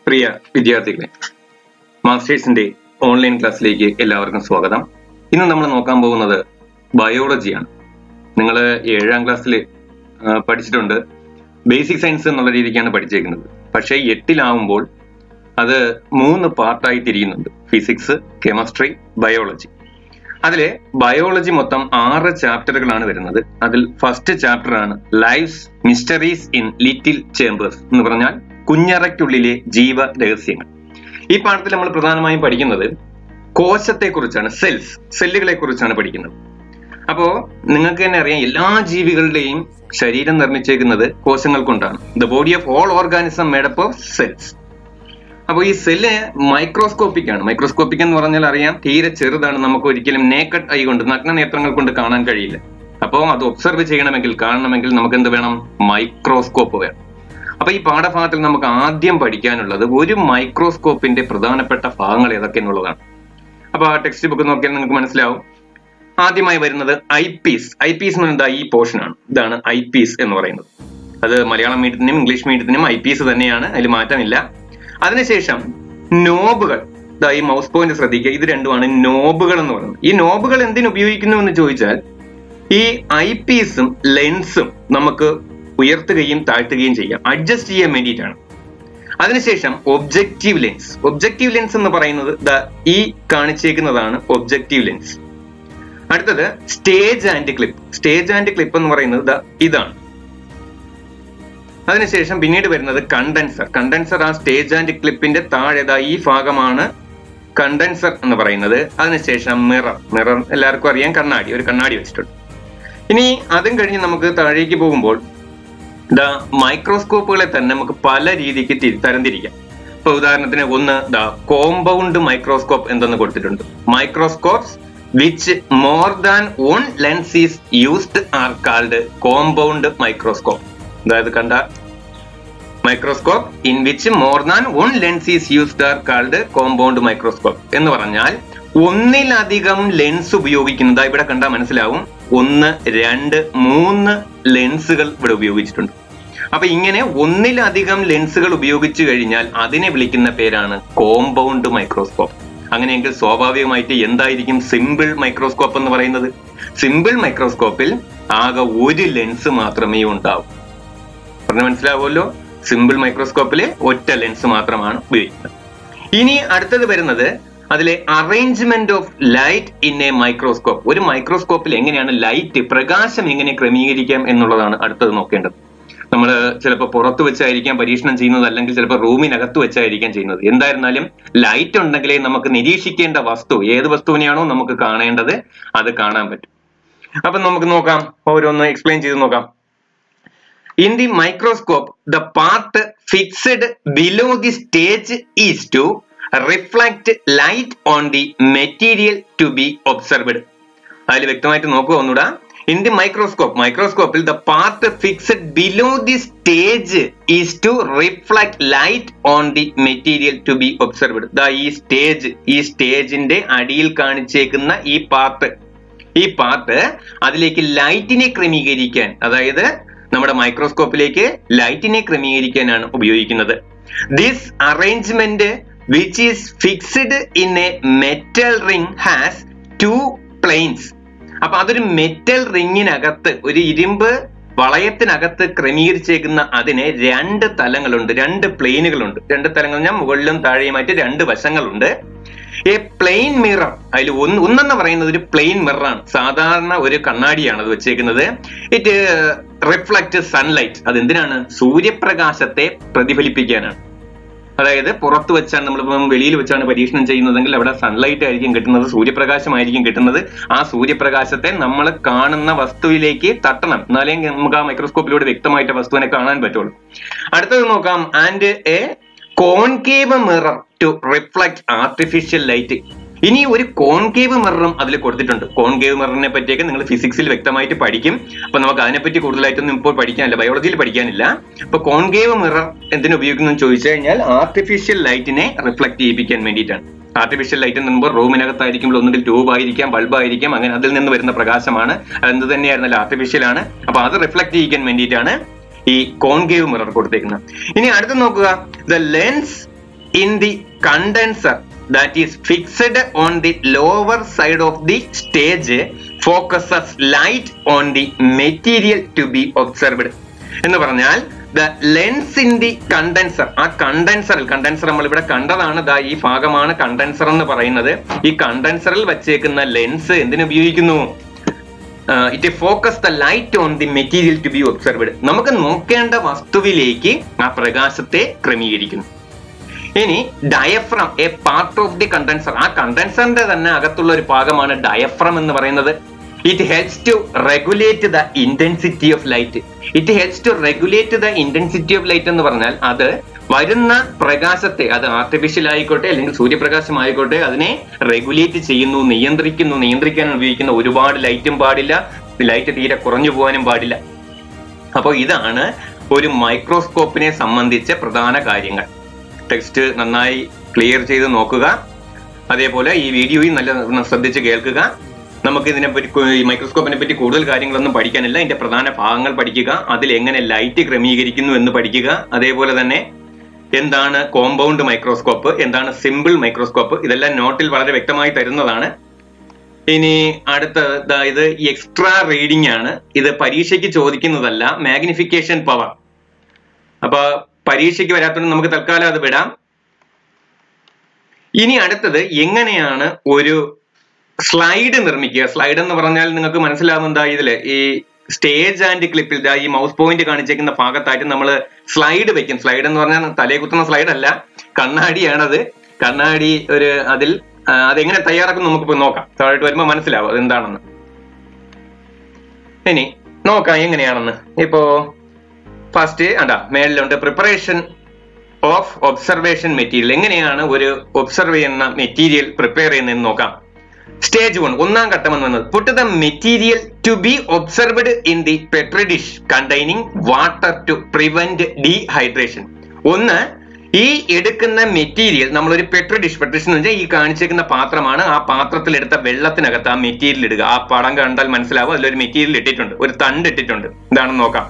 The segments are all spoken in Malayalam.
പ്രിയ വിദ്യാർത്ഥികളെ മാസ്റ്റേഴ്സിന്റെ ഓൺലൈൻ ക്ലാസ്സിലേക്ക് എല്ലാവർക്കും സ്വാഗതം ഇന്ന് നമ്മൾ നോക്കാൻ പോകുന്നത് ബയോളജിയാണ് നിങ്ങൾ ഏഴാം ക്ലാസ്സിൽ പഠിച്ചിട്ടുണ്ട് ബേസിക് സയൻസ് എന്നുള്ള രീതിക്കാണ് പഠിച്ചേക്കുന്നത് പക്ഷേ എട്ടിലാവുമ്പോൾ അത് മൂന്ന് പാർട്ടായി തിരിയുന്നുണ്ട് ഫിസിക്സ് കെമിസ്ട്രി ബയോളജി അതിലെ ബയോളജി മൊത്തം ആറ് ചാപ്റ്ററുകളാണ് വരുന്നത് അതിൽ ഫസ്റ്റ് ചാപ്റ്റർ ആണ് life's mysteries in little chambers എന്ന് പറഞ്ഞാൽ കുഞ്ഞറയ്ക്കുള്ളിലെ ജീവ രഹസ്യങ്ങൾ ഈ പാഠത്തിൽ നമ്മൾ പ്രധാനമായും പഠിക്കുന്നത് കോശത്തെ കുറിച്ചാണ് സെൽസ് സെല്ലുകളെ കുറിച്ചാണ് പഠിക്കുന്നത് അപ്പോ നിങ്ങൾക്ക് തന്നെ അറിയാം എല്ലാ ജീവികളുടെയും ശരീരം നിർമ്മിച്ചേക്കുന്നത് കോശങ്ങൾ കൊണ്ടാണ് the body of all organism made up of cells അപ്പോൾ ഈ സെല്ല് മൈക്രോസ്കോപ്പിക് ആണ് മൈക്രോസ്കോപ്പിക് എന്ന് പറഞ്ഞാൽ അറിയാം തീരെ ചെറുതാണ് നമുക്ക് ഒരിക്കലും നേക്കഡ് ഐ കൊണ്ട് നഗ്ന നേത്രങ്ങൾ കൊണ്ട് കാണാൻ കഴിയില്ല അപ്പോൾ അത് ഒബ്സർവ് ചെയ്യണമെങ്കിൽ കാണണമെങ്കിൽ നമുക്ക് എന്ത് വേണം മൈക്രോസ്കോപ്പ് വേണം അപ്പൊ ഈ പാഠഭാഗത്തിൽ നമുക്ക് ആദ്യം പഠിക്കാനുള്ളത് ഒരു മൈക്രോസ്കോപ്പിന്റെ പ്രധാനപ്പെട്ട ഭാഗങ്ങൾ ഏതൊക്കെ എന്നുള്ളതാണ് അപ്പൊ ആ ടെക്സ്റ്റ് ബുക്ക് നോക്കിയാൽ നിങ്ങൾക്ക് മനസ്സിലാവും ആദ്യമായി വരുന്നത് ഐ പീസ് ഐ പീസ് എന്ന് പറയുന്നത് ഈ പോർഷൻ ആണ് ഇതാണ് ഐ പീസ് എന്ന് പറയുന്നത് അത് മലയാളം മീഡിയത്തിനും ഇംഗ്ലീഷ് മീഡിയത്തിനും ഐ പീസ് തന്നെയാണ് അതിൽ മാറ്റമില്ല അതിനുശേഷം നോബുകൾ ദാ ഈ മൗസ് പോയിന്റ് ശ്രദ്ധിക്കുക ഇത് രണ്ടുമാണ് നോബുകൾ എന്ന് പറയുന്നത് ഈ നോബുകൾ എന്തിനു ഉപയോഗിക്കുന്നു എന്ന് ചോദിച്ചാൽ ഈ ഐ പീസും ലെൻസും നമുക്ക് ഉയർത്തുകയും താഴ്ത്തുകയും ചെയ്യാം അഡ്ജസ്റ്റ് ചെയ്യാൻ വേണ്ടിയിട്ടാണ് അതിനുശേഷം ഒബ്ജക്റ്റീവ് ലെൻസ് ഒബ്ജക്റ്റീവ് ലെൻസ് എന്ന് പറയുന്നത് ദാ ഈ കാണിച്ചേക്കുന്നതാണ് ഒബ്ജക്റ്റീവ് ലെൻസ് അടുത്തത് stage and clip stage and clip എന്ന് പറയുന്നത് ദാ ഇതാണ് അതിനുശേഷം പിന്നീട് വരുന്നത് കണ്ടൻസർ കണ്ടൻസർ ആ സ്റ്റേജ് ആൻഡ് ക്ലിപ്പിന്റെ താഴെ ദാ ഈ ഭാഗമാണ് കണ്ടൻസർ എന്ന് പറയുന്നത് അതിനുശേഷം മിറർ മിറർ എല്ലാവർക്കും അറിയാം കണ്ണാടി ഒരു കണ്ണാടി വെച്ചിട്ടുണ്ട് ഇനി അതും കഴിഞ്ഞ് നമുക്ക് താഴേക്ക് പോകുമ്പോൾ ദാ മൈക്രോസ്കോപ്പുകളെ തന്നെ നമുക്ക് പല രീതിക്ക് തി- തരംതിരിക്കാം ഇപ്പൊ ഉദാഹരണത്തിന് ഒന്ന് ദാ കോമ്പൗണ്ട് മൈക്രോസ്കോപ്പ് എന്തെന്ന് കൊടുത്തിട്ടുണ്ട് microscopes which more than one lens is used are called compound microscope അതായത് കണ്ട microscope in which more than one lens is used are called compound microscope എന്ന് പറഞ്ഞാൽ ഒന്നിലധികം ലെൻസ് ഉപയോഗിക്കുന്നത് ദാ ഇവിടെ കണ്ടാൽ മനസ്സിലാവും ഒന്ന് രണ്ട് മൂന്ന് ലെൻസുകൾ ഇവിടെ ഉപയോഗിച്ചിട്ടുണ്ട് അപ്പൊ ഇങ്ങനെ ഒന്നിലധികം ലെൻസുകൾ ഉപയോഗിച്ചു കഴിഞ്ഞാൽ അതിനെ വിളിക്കുന്ന പേരാണ് കോമ്പൗണ്ട് മൈക്രോസ്കോപ്പ് അങ്ങനെയെങ്കിൽ സ്വാഭാവികമായിട്ട് എന്തായിരിക്കും സിമ്പിൾ മൈക്രോസ്കോപ്പ് എന്ന് പറയുന്നത് സിമ്പിൾ മൈക്രോസ്കോപ്പിൽ ആകെ ഒരു ലെൻസ് മാത്രമേ ഉണ്ടാവൂ പറഞ്ഞ മനസ്സിലാവുമല്ലോ സിമ്പിൾ മൈക്രോസ്കോപ്പിൽ ഒറ്റ ലെൻസ് മാത്രമാണ് ഉപയോഗിക്കുന്നത് ഇനി അടുത്തത് വരുന്നത് അതിലെ arrangement of light in a microscope ഒരു മൈക്രോസ്കോപ്പിൽ എങ്ങനെയാണ് ലൈറ്റ് പ്രകാശം എങ്ങനെ ക്രമീകരിക്കാം എന്നുള്ളതാണ് അടുത്തത് നോക്കേണ്ടത് നമ്മൾ ചിലപ്പോൾ പുറത്ത് വെച്ചായിരിക്കാം പരീക്ഷണം ചെയ്യുന്നത് അല്ലെങ്കിൽ ചിലപ്പോൾ റൂമിനകത്ത് വെച്ചായിരിക്കാം ചെയ്യുന്നത് എന്തായിരുന്നാലും ലൈറ്റ് ഉണ്ടെങ്കിലേ നമുക്ക് നിരീക്ഷിക്കേണ്ട വസ്തു ഏത് വസ്തുവിനെയാണോ നമുക്ക് കാണേണ്ടത് അത് കാണാൻ പറ്റും അപ്പൊ നമുക്ക് നോക്കാം ഓരോന്ന് എക്സ്പ്ലെയിൻ ചെയ്ത് നോക്കാം In the microscope, the part fixed below the stage is to reflect light on the material to be observed. അതിൽ വ്യക്തമായിട്ട് നോക്കുക ഒന്നുകൂടാ ഇൻ ദി മൈക്രോസ്കോപ്പ് മൈക്രോസ്കോപ്പിൽ the part fixed below the stage is to reflect light on the material to be observed the ഈ സ്റ്റേജ് ഈ സ്റ്റേജിന്റെ അടിയിൽ കാണിച്ചേക്കുന്ന ഈ പാർട്ട് ഈ പാർട്ട് അതിലേക്ക് ലൈറ്റിനെ ക്രമീകരിക്കാൻ അതായത് നമ്മുടെ മൈക്രോസ്കോപ്പിലേക്ക് ലൈറ്റിനെ ക്രമീകരിക്കാനാണ് ഉപയോഗിക്കുന്നത് this arrangement which is fixed in a metal ring has two planes അപ്പൊ അതൊരു മെറ്റൽ റിങ്ങിനകത്ത് ഒരു ഇരുമ്പ് വളയത്തിനകത്ത് ക്രമീകരിച്ചേക്കുന്ന അതിന് രണ്ട് തലങ്ങളുണ്ട് രണ്ട് പ്ലെയിനുകളുണ്ട് രണ്ട് തലങ്ങൾ ഞാൻ മുകളിലും താഴെയുമായിട്ട് രണ്ട് വശങ്ങളുണ്ട് എ പ്ലെയിൻ മിറർ അതിൽ ഒന്ന് ഒന്നെന്ന് പറയുന്നത് ഒരു പ്ലെയിൻ മിററാണ് സാധാരണ ഒരു കണ്ണാടിയാണ് അത് വെച്ചേക്കുന്നത് ഇറ്റ് റിഫ്ലക്ട് സൺലൈറ്റ് അത് എന്തിനാണ് സൂര്യപ്രകാശത്തെ പ്രതിഫലിപ്പിക്കാനാണ് അതായത് പുറത്ത് വെച്ചാണ് നമ്മളിപ്പം വെളിയിൽ വെച്ചാണ് പരീക്ഷണം ചെയ്യുന്നതെങ്കിൽ അവിടെ സൺലൈറ്റ് ആയിരിക്കും കിട്ടുന്നത് സൂര്യപ്രകാശമായിരിക്കും കിട്ടുന്നത് ആ സൂര്യപ്രകാശത്തെ നമ്മൾ കാണുന്ന വസ്തുവിലേക്ക് തട്ടണം എന്നാലേ നമുക്ക് ആ മൈക്രോസ്കോപ്പിലൂടെ വ്യക്തമായിട്ട് വസ്തുവിനെ കാണാൻ പറ്റുള്ളൂ അടുത്തത് നോക്കാം and a concave mirror to reflect artificial light ഇനി ഒരു കോൺകേവ് മിററും അതിൽ കൊടുത്തിട്ടുണ്ട് കോൺകേവ് മിററിനെ പറ്റിയൊക്കെ നിങ്ങൾ ഫിസിക്സിൽ വ്യക്തമായിട്ട് പഠിക്കും അപ്പൊ നമുക്ക് അതിനെപ്പറ്റി കൂടുതലായിട്ടൊന്നും ഇപ്പോൾ പഠിക്കാനില്ല ബയോളജിയിൽ പഠിക്കാനില്ല അപ്പൊ കോൺകേവ് മിറർ എന്തിനു ഉപയോഗിക്കുന്നു ചോദിച്ചു കഴിഞ്ഞാൽ ആർട്ടിഫിഷ്യൽ ലൈറ്റിനെ റിഫ്ലക്ട് ചെയ്യിപ്പിക്കാൻ വേണ്ടിയിട്ടാണ് ആർട്ടിഫിഷ്യൽ ലൈറ്റ് എന്ന് പറയുമ്പോൾ റൂമിനകത്തായിരിക്കുമ്പോൾ ഒന്നുകിൽ ട്യൂബ് ആയിരിക്കാം ബൾബ് ആയിരിക്കാം അങ്ങനെ അതിൽ നിന്ന് വരുന്ന പ്രകാശമാണ് അതെന്ത് തന്നെയായിരുന്നാലും ആർട്ടിഫിഷ്യൽ ആണ് അപ്പൊ അത് റിഫ്ലക്ട് ചെയ്യിക്കാൻ വേണ്ടിയിട്ടാണ് ഈ കോൺകേവ് മിറർ കൊടുത്തേക്കുന്നത് ഇനി അടുത്ത് നോക്കുക the lens in the condenser that is fixed on the lower side of the stage focuses light on the material to be observed എന്ന് പറഞ്ഞാൽ the lens in the condenser ആ കണ്ടൻസറിൽ കണ്ടൻസർ നമ്മൾ ഇവിടെ കണ്ടതാണ് ദാ ഈ ഭാഗമാണ് കണ്ടൻസർ എന്ന് പറയുന്നത് ഈ കണ്ടൻസറിൽ വച്ചേക്കുന്ന ലെൻസ് എന്തിനു ഉപയോഗിക്കുന്നു it focus the light on the material to be observed നമുക്ക് നോക്കേണ്ട വസ്തുവിലേക്ക് ആ പ്രകാശത്തെ ക്രമീകരിക്കുന്നു ഇനി diaphragm a part of the condenser ആ കണ്ടൻസറിന്റെ തന്നെ അകത്തുള്ള ഒരു ഭാഗമാണ് ഡയഫ്രം എന്ന് പറയുന്നത് it helps to regulate the intensity of light it helps to regulate the intensity of light എന്ന് പറഞ്ഞാൽ അത് വരുന്ന പ്രകാശത്തെ അത് ആർട്ടിഫിഷ്യൽ ആയിക്കോട്ടെ അല്ലെങ്കിൽ സൂര്യപ്രകാശം ആയിക്കോട്ടെ അതിനെ റെഗുലേറ്റ് ചെയ്യുന്നു നിയന്ത്രിക്കുന്നു നിയന്ത്രിക്കാൻ ഉപയോഗിക്കുന്ന ഒരുപാട് ലൈറ്റും പാടില്ല ലൈറ്റ് തീരെ കുറഞ്ഞു പോകാനും പാടില്ല അപ്പോൾ ഇതാണ് ഒരു മൈക്രോസ്കോപ്പിനെ സംബന്ധിച്ച പ്രധാന കാര്യങ്ങൾ ടെക്സ്റ്റ് നന്നായി ക്ലിയർ ചെയ്ത് നോക്കുക അതേപോലെ ഈ വീഡിയോയും നല്ല ശ്രദ്ധിച്ച് കേൾക്കുക നമുക്ക് ഇതിനെ പറ്റി ഈ മൈക്രോസ്കോപ്പിനെ പറ്റി കൂടുതൽ കാര്യങ്ങളൊന്നും പഠിക്കാനില്ല ഇതിന്റെ പ്രധാന ഭാഗങ്ങൾ പഠിക്കുക അതിൽ എങ്ങനെ ലൈറ്റ് ക്രമീകരിക്കുന്നു എന്ന് പഠിക്കുക അതേപോലെ തന്നെ എന്താണ് കോമ്പൗണ്ട് മൈക്രോസ്കോപ്പ് എന്താണ് സിമ്പിൾ മൈക്രോസ്കോപ്പ് ഇതെല്ലാം നോട്ടിൽ വളരെ വ്യക്തമായി തരുന്നതാണ് ഇനി അടുത്ത ഇത് എക്സ്ട്രാ റീഡിംഗ് ആണ് ഇത് പരീക്ഷയ്ക്ക് ചോദിക്കുന്നതല്ല മാഗ്നിഫിക്കേഷൻ പവർ അപ്പൊ പരീക്ഷയ്ക്ക് വരാത്തതുകൊണ്ട് നമുക്ക് തൽക്കാലം അത് വിടാം ഇനി അടുത്തത് എങ്ങനെയാണ് ഒരു സ്ലൈഡ് നിർമ്മിക്കുക സ്ലൈഡ് എന്ന് പറഞ്ഞാൽ നിങ്ങൾക്ക് മനസ്സിലാവുന്നതാ ഇതില് ഈ സ്റ്റേജ് ആൻഡ് ക്ലിപ്പിൽ ദാ ഈ മൗസ് പോയിന്റ് കാണിച്ചേക്കുന്ന ഭാഗത്തായിട്ട് നമ്മൾ സ്ലൈഡ് വെക്കും സ്ലൈഡ് എന്ന് പറഞ്ഞാൽ തലേ കുത്തുന്ന സ്ലൈഡ് അല്ല കണ്ണാടിയാണത് കണ്ണാടി ഒരു അതിൽ ആ, അതെങ്ങനെ തയ്യാറാക്കും നമുക്കിപ്പോ നോക്കാം താഴോട്ട് വരുമ്പോൾ മനസ്സിലാവും അത് എന്താണെന്ന് ഇനി നോക്കാം എങ്ങനെയാണെന്ന് ഇപ്പോ ഫസ്റ്റ് അതാ മേളിലുണ്ട് പ്രിപ്പറേഷൻ ഓഫ് ഒബ്സർവേഷൻ മെറ്റീരിയൽ എങ്ങനെയാണ് ഒരു ഒബ്സർവ് ചെയ്യുന്ന മെറ്റീരിയൽ പ്രിപ്പയർ ചെയ്യുന്നതെന്ന് നോക്കാം സ്റ്റേജ് വൺ ഒന്നാം ഘട്ടം എന്ന് പറയുന്നത് put the material to be observed in the petri dish containing water to prevent dehydration ഒന്ന് ഈ എടുക്കുന്ന മെറ്റീരിയൽ നമ്മളൊരു പെട്രി ഡിഷ് പെട്രി ഡിഷ് എന്ന് വെച്ചാൽ ഈ കാണിച്ചേക്കുന്ന പാത്രമാണ് ആ പാത്രത്തിൽ എടുത്ത വെള്ളത്തിനകത്ത് ആ മെറ്റീരിയൽ ഇടുക ആ പടം കണ്ടാൽ മനസ്സിലാവും അതിലൊരു മെറ്റീരിയൽ ഇട്ടിട്ടുണ്ട് ഒരു തണ്ട് ഇട്ടിട്ടുണ്ട് എന്താണെന്ന് നോക്കാം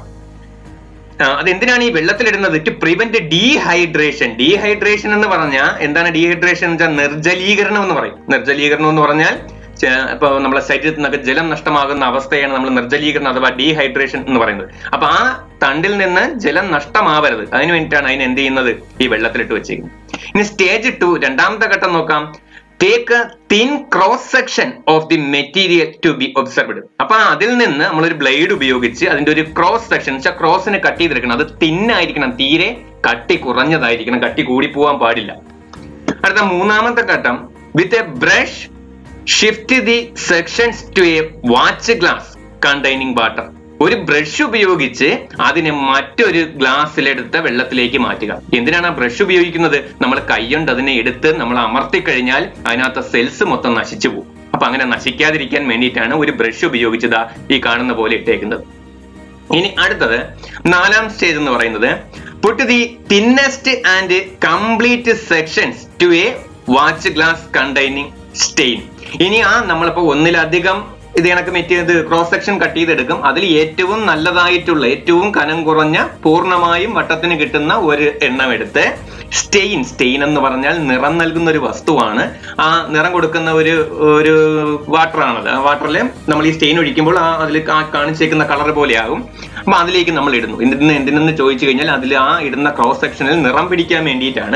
ആ, അത് എന്തിനാണ് ഈ വെള്ളത്തിലിടുന്നത് ടു പ്രിവെന്റ് ഡീഹൈഡ്രേഷൻ ഡീഹൈഡ്രേഷൻ എന്ന് പറഞ്ഞാൽ എന്താണ് ഡീഹൈഡ്രേഷൻ എന്ന് വെച്ചാൽ നിർജ്ജലീകരണം എന്ന് പറയും നിർജ്ജലീകരണം എന്ന് പറഞ്ഞാൽ ചെ- ഇപ്പൊ നമ്മളെ ശരീരത്തിൽ നിന്നൊക്കെ ജലം നഷ്ടമാകുന്ന അവസ്ഥയാണ് നമ്മൾ നിർജ്ജലീകരണം അഥവാ ഡീഹൈഡ്രേഷൻ എന്ന് പറയുന്നത് അപ്പൊ ആ തണ്ടിൽ നിന്ന് ജലം നഷ്ടമാവരുത് അതിന് വേണ്ടിയിട്ടാണ് അതിന് എന്ത് ചെയ്യുന്നത് ഈ വെള്ളത്തിലിട്ട് വെച്ചേക്കുന്നത് ഇനി സ്റ്റേജ് ടു രണ്ടാമത്തെ ഘട്ടം നോക്കാം take thin cross section of the material to be observed അപ്പൊ അതിൽ നിന്ന് നമ്മളൊരു ബ്ലേഡ് ഉപയോഗിച്ച് അതിന്റെ ഒരു ക്രോസ് സെക്ഷൻ വെച്ചാൽ ക്രോസിനെ കട്ട് ചെയ്തെടുക്കണം അത് തിന്നായിരിക്കണം തീരെ കട്ടി കുറഞ്ഞതായിരിക്കണം കട്ടി കൂടി പോവാൻ പാടില്ല അടുത്ത മൂന്നാമത്തെ ഘട്ടം with a brush shift the sections to a watch glass containing water ഒരു ബ്രഷ് ഉപയോഗിച്ച് അതിനെ മറ്റൊരു ഗ്ലാസ്സിലെടുത്ത വെള്ളത്തിലേക്ക് മാറ്റുക എന്തിനാണ് ആ ബ്രഷ് ഉപയോഗിക്കുന്നത് നമ്മൾ കൈകൊണ്ട് അതിനെ എടുത്ത് നമ്മൾ അമർത്തി കഴിഞ്ഞാൽ അതിനകത്ത് സെൽസ് മൊത്തം നശിച്ചു പോകും അപ്പൊ അങ്ങനെ നശിക്കാതിരിക്കാൻ വേണ്ടിയിട്ടാണ് ഒരു ബ്രഷ് ഉപയോഗിച്ചത് ഈ കാണുന്ന പോലെ ഇട്ടേക്കുന്നത് ഇനി അടുത്തത് നാലാം സ്റ്റേജ് എന്ന് പറയുന്നത് put the thinnest and complete sections to a watch glass containing stain ഇനി ആ നമ്മളിപ്പോ ഒന്നിലധികം ഇത് കണക്ക് മെറ്റ് ഇത് ക്രോസ് സെക്ഷൻ കട്ട് ചെയ്തെടുക്കും അതിൽ ഏറ്റവും നല്ലതായിട്ടുള്ള ഏറ്റവും കനം കുറഞ്ഞ പൂർണ്ണമായും വട്ടത്തിന് കിട്ടുന്ന ഒരു എണ്ണം എടുത്ത് സ്റ്റെയിൻ സ്റ്റെയിൻ എന്ന് പറഞ്ഞാൽ നിറം നൽകുന്ന ഒരു വസ്തുവാണ് ആ നിറം കൊടുക്കുന്ന ഒരു ഒരു വാട്ടർ ആണത് ആ വാട്ടറിൽ നമ്മൾ ഈ സ്റ്റെയിൻ ഒഴിക്കുമ്പോൾ ആ അതിൽ കാണിച്ചേക്കുന്ന കളർ പോലെയാകും അപ്പൊ അതിലേക്ക് നമ്മൾ ഇടുന്നു എന്തിന് എന്തിനെന്ന് ചോദിച്ചു കഴിഞ്ഞാൽ അതിൽ ആ ഇടുന്ന ക്രോസ് സെക്ഷനിൽ നിറം പിടിക്കാൻ വേണ്ടിയിട്ടാണ്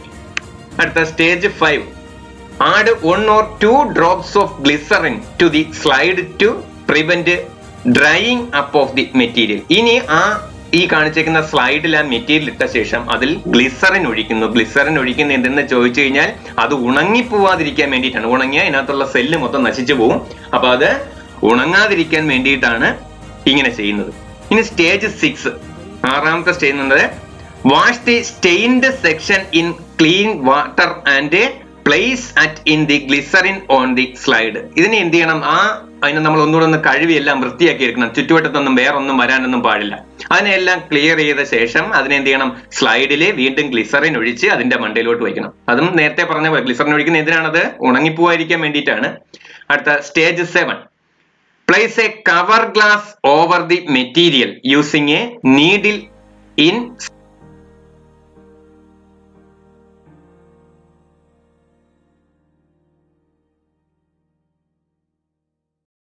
അടുത്ത stage five add one or two drops of glycerine to the slide to prevent drying up of the material ഇനി ആ ഈ കാണിച്ചേക്കുന്ന സ്ലൈഡിൽ ആ മെറ്റീരിയൽ ഇട്ട ശേഷം അതിൽ ഗ്ലിസറിൻ ഒഴിക്കുന്നു ഗ്ലിസറിൻ ഒഴിക്കുന്ന എന്തെന്ന് ചോദിച്ചു കഴിഞ്ഞാൽ അത് ഉണങ്ങിപ്പോവാതിരിക്കാൻ വേണ്ടിയിട്ടാണ് ഉണങ്ങിയ അതിനകത്തുള്ള സെല്ല് മൊത്തം നശിച്ചു പോകും അപ്പൊ അത് ഉണങ്ങാതിരിക്കാൻ വേണ്ടിയിട്ടാണ് ഇങ്ങനെ ചെയ്യുന്നത് ഇനി സ്റ്റേജ് സിക്സ് ആറാമത്തെ സ്റ്റേജ് എന്നത് wash the stained section in clean water and place it in the glycerine on the slide ഇതിനെ എന്ത് ചെയ്യണം ആ അതിനെ നമ്മൾ ഒന്നുകൂടെ ഒന്ന് കഴുകി എല്ലാം വൃത്തിയാക്കി എടുക്കണം ചുറ്റുവട്ടത്തൊന്നും വേറൊന്നും വരാനൊന്നും പാടില്ല അതിനെല്ലാം ക്ലിയർ ചെയ്ത ശേഷം അതിനെ എന്ത് ചെയ്യണം സ്ലൈഡിൽ വീണ്ടും ഗ്ലിസറിൻ ഒഴിച്ച് അതിന്റെ മണ്ടയിലോട്ട് വയ്ക്കണം അതും നേരത്തെ പറഞ്ഞ പോലെ ഗ്ലിസറിൻ ഒഴിക്കുന്ന എന്തിനാണത് ഉണങ്ങിപ്പോവാതിരിക്കാൻ വേണ്ടിയിട്ടാണ് അടുത്ത stage seven place a cover glass over the material using a needle in